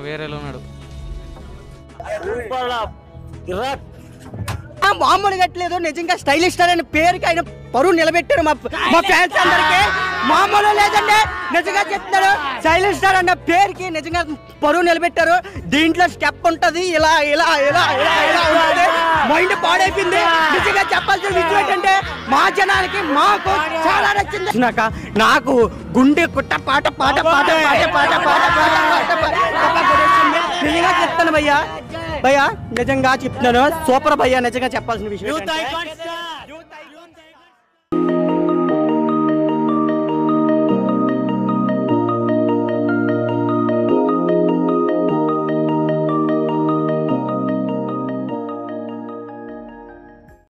వేరేలో ఉన్నాడు ఆ, మామూలుగా ఎట్లేదు నిజంగా స్టైలిష్ స్టార్ అనే పేరుకి ఆయన పరువు నిలబెట్టారు మా మా ఫ్యాన్స్ అందరికి మామూలు లేదండి నిజంగా చెప్తున్నాడు స్టైలిష్ స్టార్ అన్న పేరుకి నిజంగా పరువు నిలబెట్టారు దీంట్లో స్టెప్ ఉంటది ఇలా ఇలా ఇలా ఇలా ఇలా ఉంటుంది మైండ్ పాడైపోయింది నిజంగా చెప్పాల్సిన విషయం ఏంటంటే మా జనానికి మాకు చాలా నచ్చింది నాకు నాకు గుండె కుట్ట పాట పాట పాట పాట పాట పాట పాట పాట పాట పాట కొట్టేసింది. నిజంగా చెప్తాను భయ్యా భయ్యా నిజంగా చెప్తున్నాను సూపర్ భయ్యా నిజంగా చెప్పాల్సిన విషయం ఏంటంటే,